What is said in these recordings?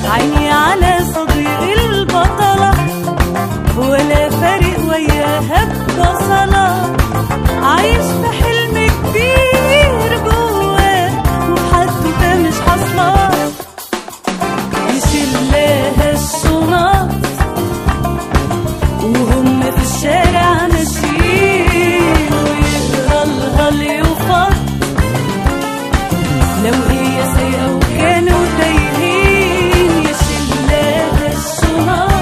عيني على صديق البطلة ولا فارق وياها ببصلة عايش في حلم كبير جواه وحدوته مش حاصلة يشيلها الشنط وهم في الشارع ماشيين ويقرا لها اليوفط لو هي سايقة وكانوا تايهين يشيلها الشنط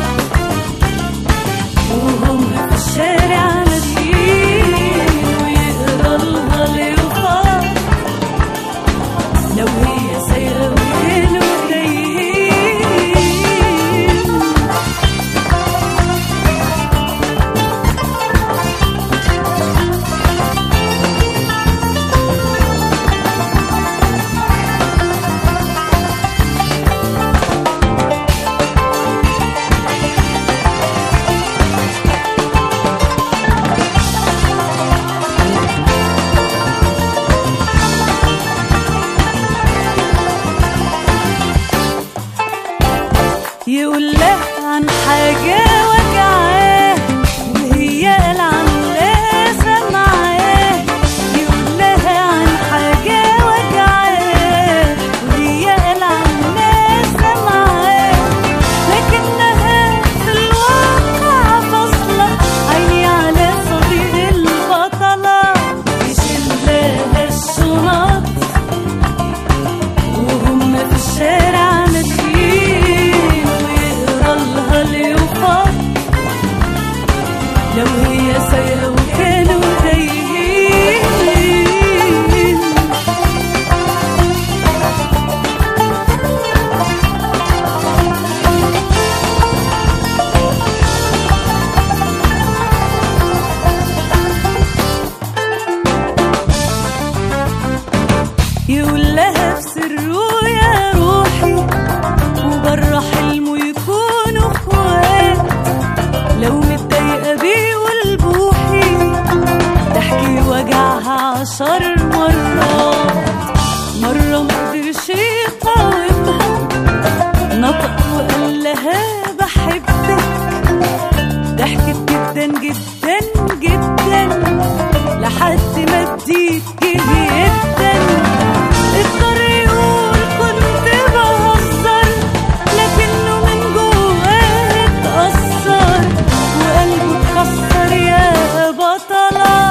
وهم في الشارع ماشيين ويقرا لها اليوفط لو هي سايقة وكانوا تايهين يقول لها عن حاجة وجعاه وهي قال عاملاه سامعاه يقول لها عن حاجة وجعاه وهي قال عاملاه سامعاه لكنها في الواقع فاصلة عيني على صديق البطلة يشيلها الشنط وهم في الشارع ماشيين ويقرا لها اليوفط لو هي سايقة وكانوا تايهين يقول لها في سره يا روحي وبره حلمه يكونوا اخوات لو متضايقه بيه والبوحي تحكي وجعها عشر مرات مرة مقدرش يقاومها نطق وقال لها بحبك ضحكت جدا جدا جدا لحد ما اديك جدا اضطر يقول كنت بهزر لكنه من جواه اتأثر وقلبه اتكسر يا بطلة